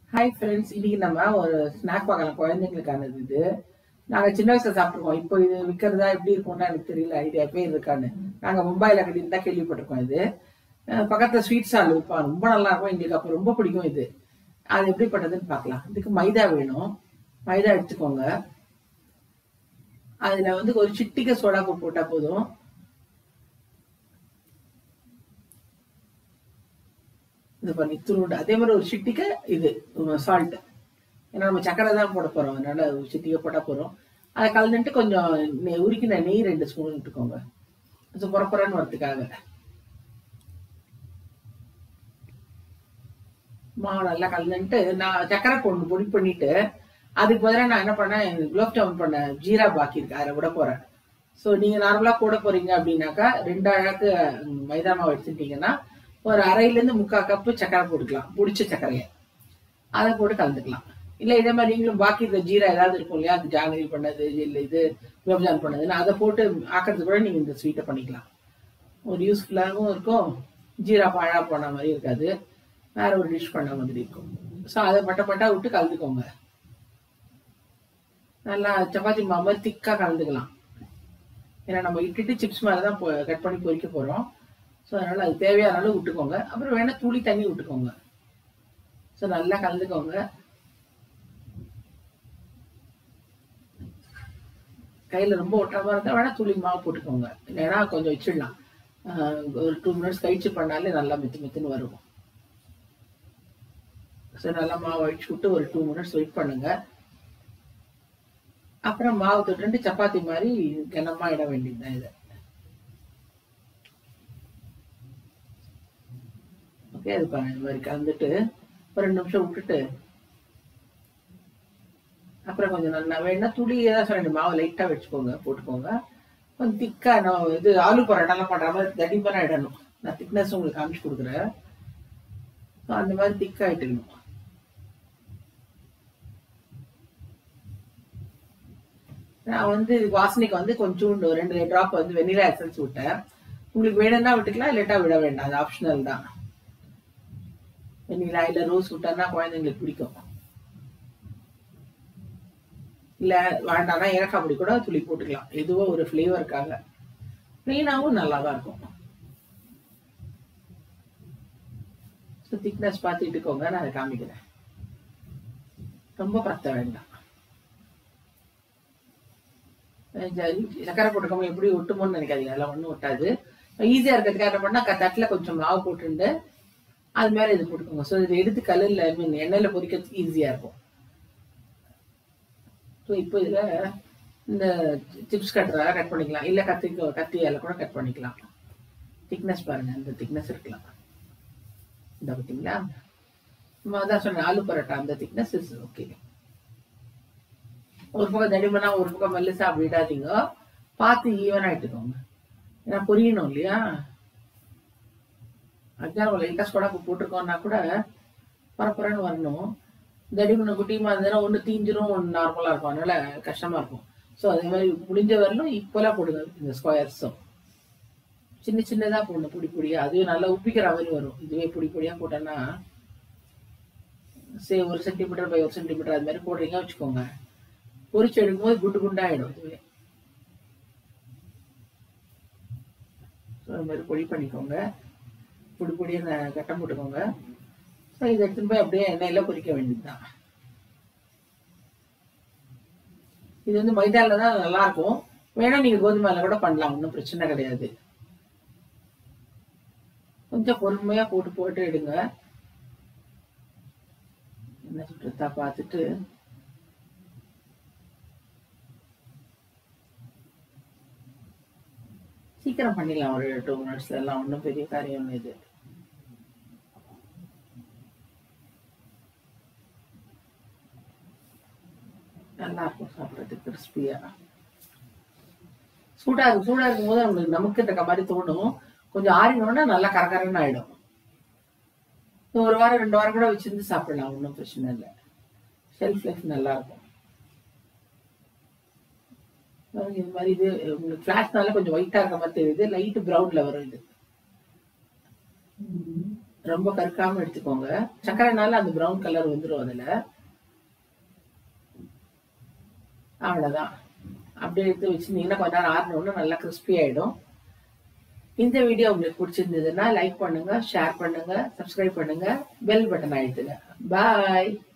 hi friends இன்னைக்கு நம்ம ஒரு ஸ்நாக் பார்க்கலாம் குழந்தைங்களுக்கானது இது நாங்க சின்ன வயசுல சாப்பிட்டுருக்கோம் இப்போ இது விற்கிறதா எப்படி இருக்கும்னு எனக்கு தெரியல ஐடியா பேர் இருக்கான்னு நாங்க மும்பைல கட்டிட்டு தான் கேள்விப்பட்டிருக்கோம் இது அஹ் பக்கத்துல ஸ்வீட் ஸ்டால் விற்பாங்க ரொம்ப நல்லா இருக்கும் எங்களுக்கு அப்போ ரொம்ப பிடிக்கும் இது அது எப்படிப்பட்டதுன்னு பார்க்கலாம் இதுக்கு மைதா வேணும் மைதா எடுத்துக்கோங்க அதுல வந்து ஒரு சிட்டிக்க சோடா உப்பு போட்டா போதும் இது பண்ணி துருண்டு அதே மாதிரி ஒரு சிட்டிக்க இது சால்ட் ஏன்னா நம்ம சக்கரை தான் போட போறோம் அதனால ஒரு சிட்டிக்க போட்டா போறோம் அதை கலந்துட்டு கொஞ்சம் நெய் உருக்கின நெய் ரெண்டு ஸ்பூன் விட்டுக்கோங்க கொஞ்சம் புறப்புறன்னு வரதுக்காக மாவு நல்லா கலந்துட்டு நான் சக்கரை பொண்ணு பொடி பண்ணிட்டு அதுக்கு பதிலாக நான் என்ன பண்ணேன் குலோப் ஜாமுன் பண்ண ஜீரா பாக்கி இருக்கு அதில் விட போறேன் ஸோ நீங்க நார்மலா போட போறீங்க அப்படின்னாக்கா ரெண்டு அழகு ம், மைதா மாவு எடுத்துட்டீங்கன்னா ஒரு அரையிலேருந்து முக்கால் கப்பு சக்கரை போட்டுக்கலாம் பிடிச்ச சர்க்கரையை அதை போட்டு கலந்துக்கலாம் இல்லை இதே மாதிரி நீங்களும் பாக்கி இருக்க ஜீரா ஏதாவது இருக்கும் இல்லையா அது ஜாங்கிரி பண்ணது இல்லை இது குலோப்ஜான் பண்ணதுன்னு அதை போட்டு ஆக்கிறதுக்கு கூட நீங்கள் இந்த ஸ்வீட்டை பண்ணிக்கலாம் ஒரு யூஸ்ஃபுல்லாகவும் இருக்கும் ஜீரா பாழா போன மாதிரி இருக்காது வேற ஒரு டிஷ் பண்ண மாதிரி இருக்கும் ஸோ அதை பட்ட பட்டா விட்டு கலந்துக்கோங்க நல்லா சப்பாத்தி மாவு மாதிரி திக்காக கலந்துக்கலாம் ஏன்னா நம்ம இட்டுட்டு சிப்ஸ் மேலே தான் கட் பண்ணி பொரிக்க போகிறோம் ஸோ அதனால அது தேவையான அளவு விட்டுக்கோங்க அப்புறம் வேணா துளி தண்ணி விட்டுக்கோங்க ஸோ நல்லா கலந்துக்கோங்க கையில் ரொம்ப ஒட்டாம இருந்தால் வேணா துளி மாவு போட்டுக்கோங்க இல்லைன்னா கொஞ்சம் வச்சிடலாம் ஆஹ் ஒரு டூ மினிட்ஸ் கழிச்சு பண்ணாலே நல்லா மெத்து மெத்துன்னு வரும் ஸோ நல்லா மாவு அழிச்சு விட்டு ஒரு டூ மினிட்ஸ் வெயிட் பண்ணுங்க அப்புறம் மாவு தொட்டு சப்பாத்தி மாதிரி கனமா இட வேண்டியதுதான் இதை ஓகே அது பாருங்க இந்த மாதிரி கலந்துட்டு ஒரு ரெண்டு நிமிஷம் விட்டுட்டு அப்புறம் கொஞ்சம் நல்லா வேணா துளி ஏதாவது சொல்ல மாவு லைட்டா வச்சுக்கோங்க போட்டுக்கோங்க கொஞ்சம் திக்கா நான் இது ஆலு பரோட்டாலாம் பண்ற மாதிரி தடிமனா இடணும் நான் திக்னஸ் உங்களுக்கு காமிச்சு கொடுக்குறேன் So, அந்த மாதிரி திக்கா இட்டுக்கணும் நான் வந்து இதுக்கு வாசனைக்கு வந்து கொஞ்சோண்டு ஒரு ரெண்டு ட்ராப் வந்து வெனிலா எசன்ஸ் விட்டேன் உங்களுக்கு வேணும்னா விட்டுக்கலாம் இல்லாட்டா விட வேண்டாம் அது ஆப்ஷனல் தான் வெனிலா இல்ல ரோஸ் விட்டா குழந்தைங்களுக்கு பிடிக்கும் இல்ல வேண்டாம்னா ஏலக்காய் பொடி கூட துளி போட்டுக்கலாம் எதுவோ ஒரு ஃப்ளேவருக்காக ப்ளெயினாகவும் நல்லா தான் இருக்கும் ஸோ திக்னஸ் பார்த்து இட்டுக்கோங்க நான் அதை காமிக்கிறேன் ரொம்ப பத்த வேண்டாம் சரி, சக்கரை போட்டுக்கோங்க எப்படி ஒட்டுமோன்னு நினைக்காதீங்க அதெல்லாம் ஒன்றும் ஒட்டாது ஈஸியா இருக்கிறதுக்காக என்ன பண்ணா க- தட்டுல கொஞ்சம் மாவு போட்டுண்டு அது மேல இது போட்டுக்கோங்க ஸோ இது எடுத்து கல்லில் மீன் எண்ணெயில பொரிக்கிறதுக்கு ஈஸியா இருக்கும் ஸோ இப்போ இதுல இந்த சிப்ஸ் கட்டுறதா கட் பண்ணிக்கலாம் இல்ல கத்தி கத்தியால கூட கட் பண்ணிக்கலாம் திக்னஸ் பாருங்க இந்த திக்னஸ் இருக்கலாம் இந்த பார்த்தீங்களா நம்ம அதான் சொன்னேன் ஆலு பரோட்டா அந்த திக்னஸ் இஸ் ஓகே ஒரு பக்கம் தடிமனா ஒரு பக்கம் மெல்லிசா அப்படி விடாதீங்க பார்த்து ஈவனா இட்டுக்கோங்க ஏன்னா பொரியணும் இல்லையா அதான் லைட்டா சோடா உப்பு போட்டிருக்கோம்னா கூட பரப்புறன்னு வரணும் தடிமன குட்டியுமா இருந்ததுன்னா ஒண்ணு தீஞ்சிரும் ஒண்ணு நார்மலா இருக்கும் அதனால கஷ்டமா இருக்கும் ஸோ அதே மாதிரி முடிஞ்ச வரலும் ஈக்குவலா போடுங்க இந்த ஸ்கொயர்ஸும் சின்ன சின்னதா போடணும் பொடி பொடியா அதுவே நல்லா உப்பிக்கிற மாதிரி வரும் இதுவே பொடி பொடியா போட்டோன்னா சே ஒரு சென்டிமீட்டர் பை ஒரு சென்டிமீட்டர் அது மாதிரி போடுறீங்க வச்சுக்கோங்க பொரிச்சு எடுக்கும்போது குண்டு குண்டாயிடும் இதுவே So, அது மாதிரி பொடி பண்ணிக்கோங்க பொடி பொடியை ந- கட்டம் போட்டுக்கோங்க ஸோ இதை எடுத்துன்னு போய் அப்படியே எண்ணெயில பொரிக்க வேண்டியதுதான் இது வந்து மைதால தான் நல்லா இருக்கும் வேணா நீங்க கோதுமையில கூட பண்ணலாம் ஒன்றும் பிரச்சனை கிடையாது கொஞ்சம் பொறுமையா போட்டு போட்டு எடுங்க என்ன சுற்றத்தா பார்த்துட்டு சீக்கிரம் பண்ணிடலாம் ஒரு டூ மினிட்ஸ்ல எல்லாம் ஒன்றும் பெரிய காரியம் ஒண்ணு இது நல்லா இருக்கும் சாப்பிட்றதுக்கு கிறிஸ்பியா சூடா இருக்கும் சூடா இருக்கும் போது நம்மளுக்கு நமக்கு இருக்க மாதிரி தோணும் கொஞ்சம் ஆறினோன்னா நல்லா கரகரன்னு ஆயிடும் இன்னும் ஒரு வாரம் ரெண்டு வாரம் கூட வச்சிருந்து சாப்பிடலாம் ஒன்றும் பிரச்சனை இல்லை ஷெல்ஃப் லைஃப் நல்லா இருக்கும் பாருங்க, இது மாதிரி இது உங்களுக்கு ஃபிளாஷ்னால கொஞ்சம் ஒயிட்டா இருக்க மாதிரி தெரியுது லைட் ப்ரௌன்ல வரும் இது ரொம்ப கருக்காம எடுத்துக்கோங்க சர்க்கரைனால அந்த ப்ரௌன் கலர் வந்துடும் அதுல அவ்வளவுதான் அப்படியே எடுத்து வச்சிருந்தீங்கன்னா கொஞ்ச நேரம் ஆறணும்னா நல்லா கிறிஸ்பி ஆயிடும் இந்த வீடியோ உங்களுக்கு பிடிச்சிருந்ததுன்னா லைக் பண்ணுங்க ஷேர் பண்ணுங்க சப்ஸ்கிரைப் பண்ணுங்க பெல் பட்டன் அழுத்துங்க பாய்